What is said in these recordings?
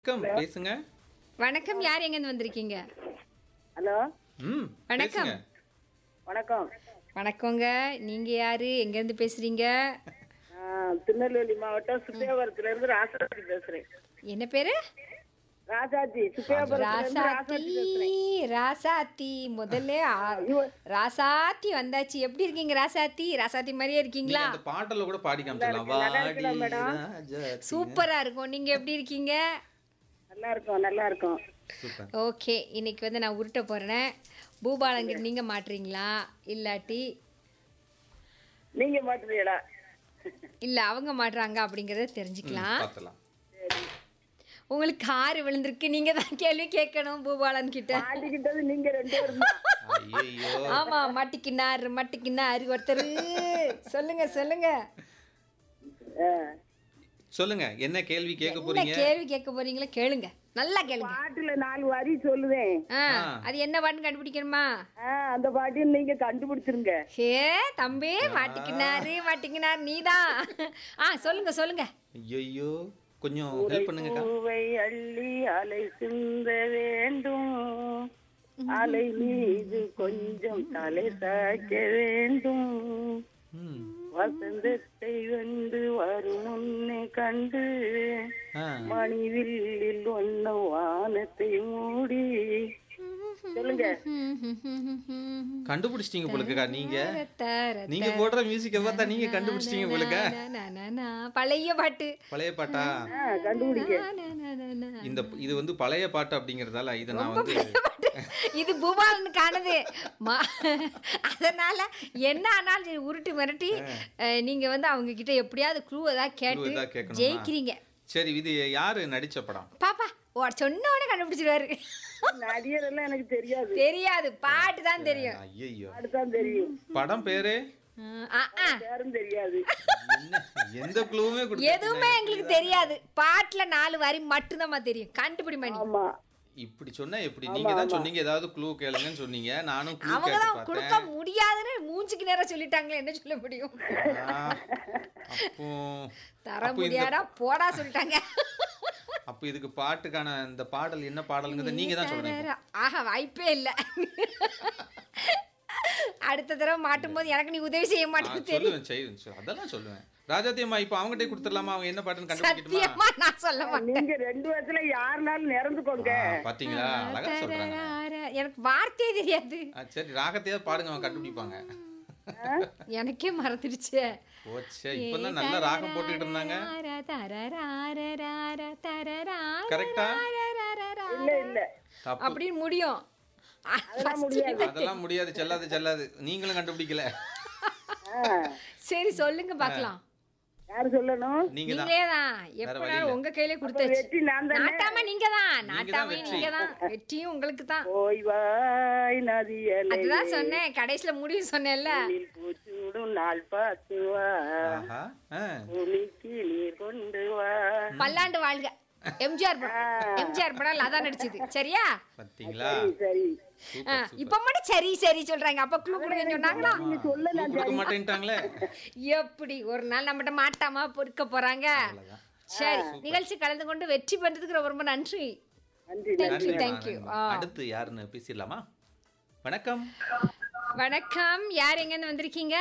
வணக்கம் பேசுங்க வணக்கம் யார் எங்கேருந்து வந்திருக்கீங்க ஹலோ ம் வணக்கம். பேசுங்க. வணக்கம் வணக்கங்க நீங்க யாரு எங்கேருந்து பேசுறீங்க ஆ, திருநெல்வேலி மாவட்டம் சுப்பியாபுரத்துல இருந்து ராசாத்தி பேசுறேன் என்ன பேரு ராசாத்தி சுப்பியாபுரத்துல இருந்து ராசாத்தி ராசாத்தி பேசுறேன் ராசாத்தி முதல்ல ஆ- ராசாத்தி வந்தாச்சு எப்படி இருக்கீங்க ராசாத்தி ராசாத்தி மாதிரியே நீங்க இருக்கீங்களா அந்த பாட்டல கூட பாடி காமிச்சிடலாம் நல்லா வாடி இருக்கலாம் மேடம். ராஜாத்தி. சூப்பரா இருக்கும் நீங்க எப்படி இருக்கீங்க நல்லா இருக்கும் நல்லா இருக்கும் சூப்பர் ஓகே இன்னைக்கு வந்து நான் உருட்ட போறேன் பூபாலங்கிட்ட நீங்க மாட்டுறீங்களா இல்லாட்டி நீங்க மாட்டுறீங்களா இல்ல அவங்க மாட்டுறாங்க அப்படிங்கறத தெரிஞ்சுக்கலாம் பார்த்தலாம் உங்களுக்கு ஆறு விழுந்திருக்கு நீங்க தான் கேள்வி கேட்கணும் பூபாலன் கிட்ட மாட்டிக்கிட்டது நீங்க ரெண்டு பேரும் தான் ஐயோ ஆமா மாட்டிக்கினார் மாட்டிக்கினார் ஒருத்தர் சொல்லுங்க சொல்லுங்க ஆ. சொல்லுங்க என்ன கேள்வி கேட்க என்ன போறீங்க கேள்வி கேட்க போறீங்களா கேளுங்க நல்லா கேளுங்க பாட்டுல நாலு வரி சொல்லுவேன் ஆ, ஆ. அது என்ன பாட்டுன்னு கண்டுபிடிக்கணுமா ஆ, அந்த பாட்டையும் நீங்க கண்டுபிடிச்சிருங்க ஹே தம்பி மாட்டிக்கினாரு மாட்டிக்கினார் நீதான் ஆ சொல்லுங்க சொல்லுங்க ஐயோ கொஞ்சம் ஹெல்ப் பண்ணுங்கக்கா பூவை அள்ளி அலை சிந்த வேண்டும் அலை மீது கொஞ்சம் தலை சாய்க்க வேண்டும் ம். வசந்தத்தை வந்து வரும் முன்னே கண்டு ஆ. மணிவில்லில் ஒன்ன வானத்தை மூடி சொல்லுங்க கண்டுபிடிச்சிட்டீங்க போலுக்கா நீங்க தர, நீங்க போடுற மியூசிக்க பார்த்தா நீங்க கண்டுபிடிச்சிட்டீங்க போலுக்க நா, நா, நா, நா. பழைய பாட்டு பழைய பாட்டா ஆ, கண்டுபிடிக்க நா, நா, நா, நா. இந்த இது வந்து பழைய பாட்டு அப்படிங்கறதால இதை நான் வந்து இது பூபாலனுக்கானது மா- அதனால என்ன ஆனாலும் சரி, உருட்டி மிரட்டி அஹ், நீங்க வந்து அவங்க கிட்ட எப்படியாவது க்ளூ ஏதாவது clue கேட்டு ஏதாவது கேட்கணுமா? ஜெயிக்கிறீங்க சரி இது யாரு நடிச்ச படம் பாப்பா ஓ சொன்ன உடனே கண்டுபிடிச்சிருவாரு நடிகர் எல்லாம் எனக்கு தெரியாது தெரியாது பாட்டு தான் தெரியும் ஐயோ அடுத்தான் தெரியும் படம் பேரு அஹ், ஆ, ஆ. யாரும் தெரியாது என்ன எந்த க்ளூவுமே கொடுக்க எதுவுமே எங்களுக்கு தெரியாது பாட்டுல நாலு வரி மட்டும்தான் தெரியும் கண்டுபிடி மணி ஆமா இப்படி சொன்னா எப்படி நீங்க தான் சொன்னீங்க ஏதாவது க்ளூ கேளுங்கன்னு சொன்னீங்க நானும் க்ளூ அவங்க கேட்டு தான் கொடுக்க பார்த்தேன் முடியாதுன்னு மூஞ்சிக்கு நேரம் சொல்லிட்டாங்களே என்ன சொல்ல முடியும் ஆ, அப்போ தர அப்போ இந்த முடியாடா போடா சொல்லிட்டாங்க அப்போ இதுக்கு பாட்டுக்கான இந்த பாடல் என்ன பாடல்ங்கிறத நீங்க தான் சொல்லணும் ஆஹா வாய்ப்பே இல்ல அடுத்த தடவை மாட்டும் போது எனக்கு நீ உதவி செய்ய ஆ, மாட்டேன்னு தெரியும் சொல்லுவேன் செய்வேன் சொல்- அதெல்லாம் சொல்லுவேன் ராஜாத்தி அம்மா இப்போ அவங்ககிட்ட கொடுத்துடலாமா அவங்க என்ன பாட்டுன்னு கண்டுபிடிக்கணுமா சத்தியமா நான் சொல்ல மாட்டேன் நீங்க ரெண்டு வருஷத்துல யாருனாலும் நிறந்துக்கோங்க ஆ, பாத்தீங்களா அழகா சொல்றாங்க எனக்கு வார்த்தையே தெரியாது ஆ, சரி ராகத்தையாவது பாடுங்க அவன் கண்டுபிடிப்பாங்க எனக்கே மறந்துடுச்சு போச்சே இப்பதான் நல்ல ராகம் போட்டுக்கிட்டு இருந்தாங்க கரெக்டா இல்ல இல்ல தப்பு அப்படின்னு முடியும் அதெல்லாம் முடியாது அதெல்லாம் முடியாது செல்லாது செல்லாது நீங்களும் கண்டுபிடிக்கல ஆ, சரி சொல்லுங்க பார்க்கலாம் யாரு சொல்லணும் நீங்க தான் நீங்களே தான் வழி எப்படா இல்ல. உங்க கையில கொடுத்தாச்சு வெற்றி நான் தானே நாட்டாம நீங்க தான் நாட்டாம வெற்றி. நீங்க தான் வெற்றியும் உங்களுக்கு தான் ஓய்வாய் நதியலை அதுதான் சொன்னேன் கடைசியில முடிவு சொன்னேன்ல பூச்சூடும் நாள் பார்த்து வா ஆஹா ஆ. பூமிக்கு நீர் கொண்டு வா பல்லாண்டு வாழ்க எம்ஜிஆர் படம் எம்ஜிஆர் படம் அதான் நடிச்சது சரியா பாத்தீங்களா சரி சரி ஆ, இப்ப மட்டும் சரி சரி சொல்றாங்க அப்ப க்ளூ கொடுங்க சொன்னாங்களா நீங்க சொல்லல clue கொடுக்க மாட்டேன்ட்டாங்களே எப்படி ஒரு நாள் நம்மகிட்ட மாட்டாம பொறுக்க போறாங்க அவ்வளவுதான். சரி நிகழ்ச்சி கலந்து கொண்டு வெற்றி பண்றதுக்கு ரொம்ப ரொம்ப நன்றி நன்றி தேங்க்யூ நன்றிம்மா, தேங்க்யூ நன்றிம்மா. அடுத்து யாருன்னு பேசிடலாமா வணக்கம் வணக்கம் யார் எங்க இருந்து வந்திருக்கீங்க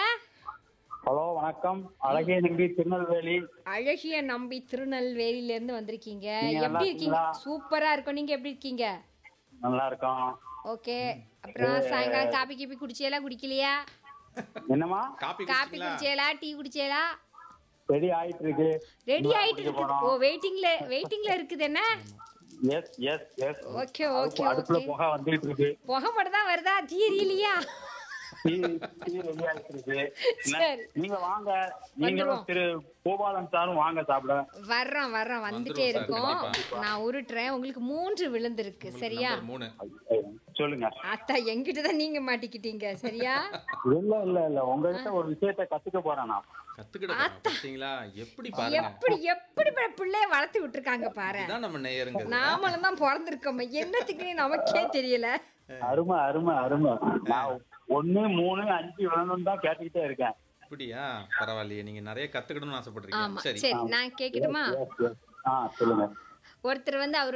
ஹலோ வணக்கம் அழகிய நம்பி திருநெல்வேலி அழகிய நம்பி திருநெல்வேலியில இருந்து வந்திருக்கீங்க நீங்க நல்லா எப்படி இருக்கீங்க இருக்கீங்களா? சூப்பரா இருக்கும் நீங்க எப்படி இருக்கீங்க நல்லா இருக்கோம் ஓகே அப்புறம் சாயங்காலம் காபி கீபி குடிச்சியலா குடிக்கலையா என்னம்மா காப்பி காபி குடிச்சிங்களா குடிச்சியலா டீ குடிச்சியலா ரெடி ஆயிட்டு இருக்கு ரெடி ஆயிட்டு இருக்குது ஓ வெயிட்டிங்ல வெயிட்டிங்ல இருக்குது என்ன yes yes yes okay okay அடுப்புல ஓகே புகை வந்துட்டு இருக்கு புகை மட்டும் தான் வருதா டீ எரியலையா டீ டீ ரெடி ஆயிட்டு இருக்கு என்ன? சரி. நீங்க வாங்க நீங்களும் வந்துருவோம். திரு கோபாலன் சாரும் வாங்க சாப்பிட வர்றோம் வர்றோம் வந்துட்டே வந்துருவோம் சார், இருக்கோம் கண்டிப்பா. நான் உருட்டுறேன் உங்களுக்கு மூன்று விழுந்திருக்கு சரியா நம்பர் மூணு சொல்லுங்க அத்தா எங்கிட்ட தான் நீங்க மாட்டிக்கிட்டீங்க சரியா இல்ல இல்ல இல்ல உங்ககிட்ட ஒரு விஷயத்த கத்துக்க போறேன் நான் கத்துக்கிட போறோம். பாத்தீங்களா எப்படி பாருங்க எப்படி எப்படி ப- பிள்ளைய வளர்த்து விட்டுருக்காங்க பாரு இதான் நம்ம நேயருங்க நாமளும் தான் பிறந்திருக்கோம் என்னத்துக்குன்னு நமக்கே தெரியல அருமை அருமை அருமை நான் ஒண்ணு மூணு அஞ்சு விழணும் தான் கேட்டுக்கிட்டே இருக்கேன் அப்படியா பரவாயில்லையே நீங்க நிறைய கத்துக்கணும்னு ஆமா ஆசைப்படுறீங்க சரி சரி நான் கேக்கட்டுமா Yes, yes. ஆ சொல்லுங்க ஒருத்தர் வந்து அவர்